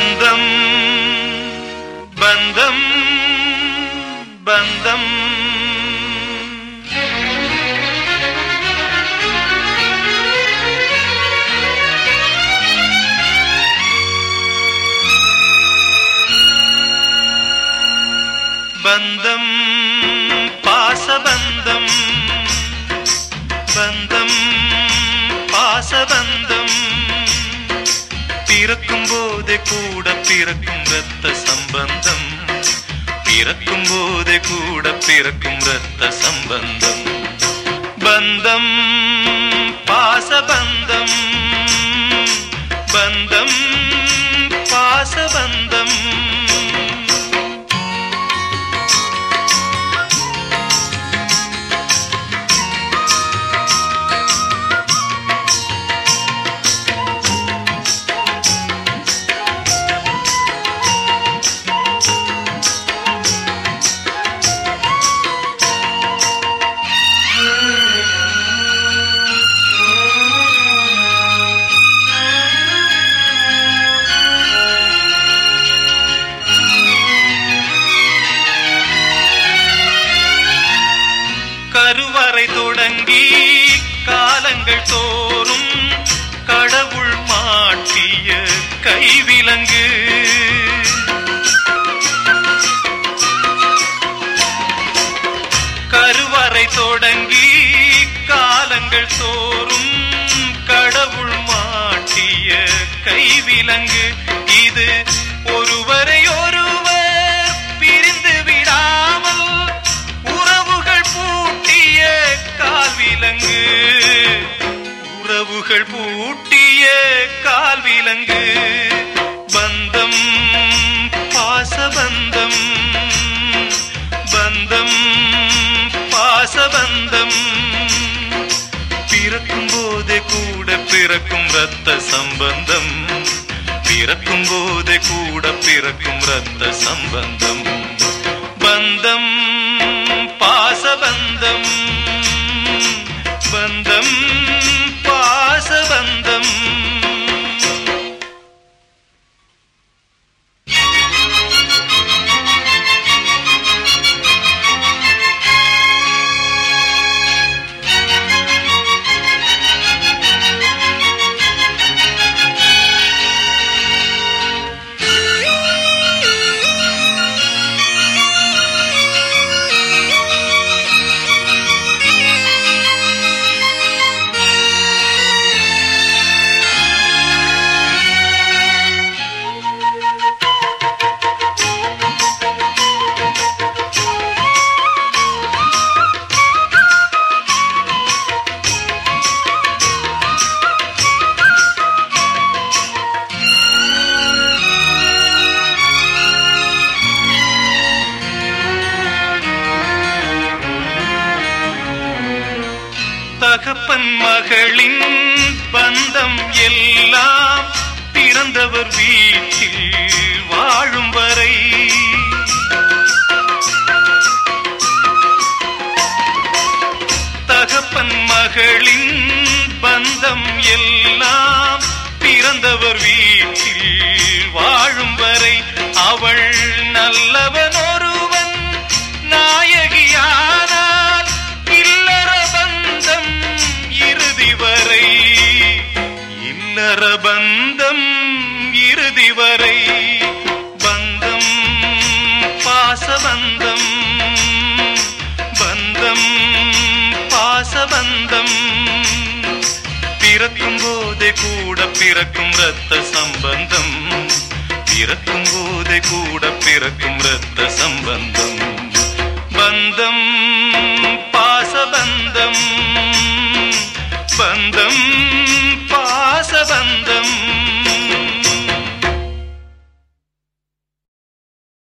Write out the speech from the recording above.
பந்தம் பந்தம் பந்தம் பந்தம் பாசபந்தம் பந்தம் பாசபந்தம் பிறக்கும் போதே கூட பிறக்கும் ரத்த சம்பந்தம் பிறக்கும் போதே கூட பிறக்கும் ரத்த சம்பந்தம் பந்தம் பாசபந்தம் பந்தம் பாசபந்தம் கருவறை தொடங்கி காலங்கள் தோறும் கடவுள் மாட்டிய கைவிலங்கு கருவறை தொடங்கி காலங்கள் தோறும் கடவுள் மாட்டிய கைவிலங்கு இது ஒருவரை ஒருவர் பிரிந்து விடாமல் உறவுகள் பூட்டிய கால்விலங்கு உறவுகள் பூட்டிய கால்விலங்கு பந்தம் பாசபந்தம் பந்தம் பாசபந்தம் பிறக்கும் போதே கூட பிறக்கும் ரத்த சம்பந்தம் பிறக்கும் போதே கூட பிறக்கும் ரத்த சம்பந்தம் பந்தம் பாசபந்தம் பந்தம் பாசபந்தம் தகப்பன் மகளின் பந்தம் எல்லாம் பிறந்தவர் வீட்டில் வாழும் வரை தகப்பன் மகளின் பந்தம் எல்லாம் பிறந்தவர் வீட்டில் வாழும் வரை அவள் நல்லவன் ஒருவன் நாயகியானால் இல்லற பந்தம் இறுதி வரை இல்லற பந்தம் இறுதி வரை பந்தம் பாசபந்தம் பந்தம் பாசபந்தம் பிறக்கும் போதே கூட பிறக்கும் ரத்த சம்பந்தம் பிறக்கும் போதே கூட பிறக்கும் ரத்த சம்பந்தம் பந்தம் பாசபந்தம் பந்தம்